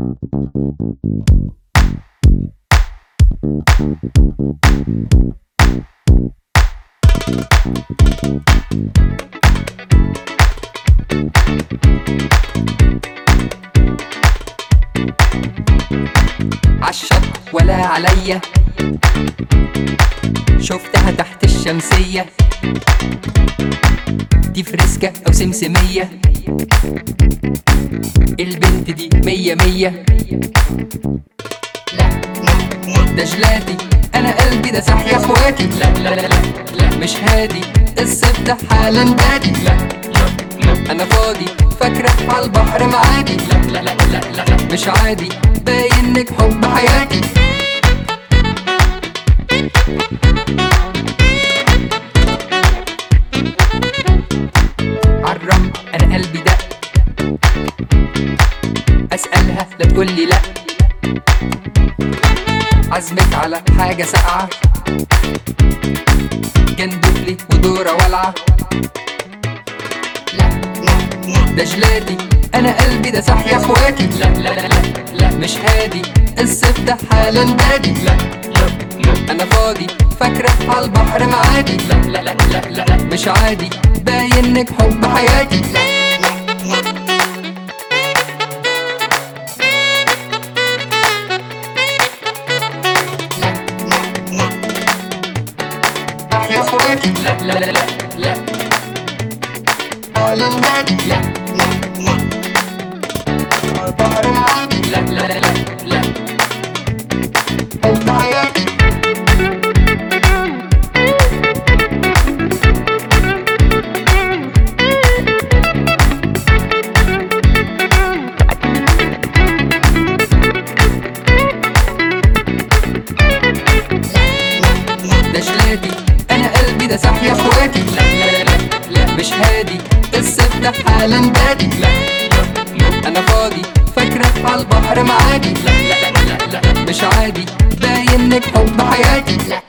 عالشط ولا عليا شفتها تحت الشمسية دي فريسكا أو سمسمية البنت دي مية مية ده جلاتي أنا قلبي ده صح يا اخواتي لا لا لا لا, لا مش هادي الصيف ده حالا بادي لا انا فاضي فاكرة على البحر معادي لا لا لا لا لا, لا مش عادي باينك حب حياتي عالرم انا قلبي دق اسألها لا تقولي لا عزمك على حاجة ساقعة جندفلي ودورة والعة ده جلاتي انا قلبي ده صح يا اخواتي لا لا لا لا, لا مش هادي الصيف ده حالا بادي لا انا فاضي فاكرة على البحر معادي لا لا لا لا لا, لا مش عادي باينك حب حياتي يا اخواتي لا لا لا لا لا على الهادي لا على البحر معادي لا لا لا لا لا حب حياتي ده جلاتي انا قلبي ده صح يا اخواتي لا لا لا لا مش هادي الصيف ده حالا بادي لا انا فاضي فاكرة على البحر معادي لا لا لا لا لا مش عادي باينك حب حياتي لا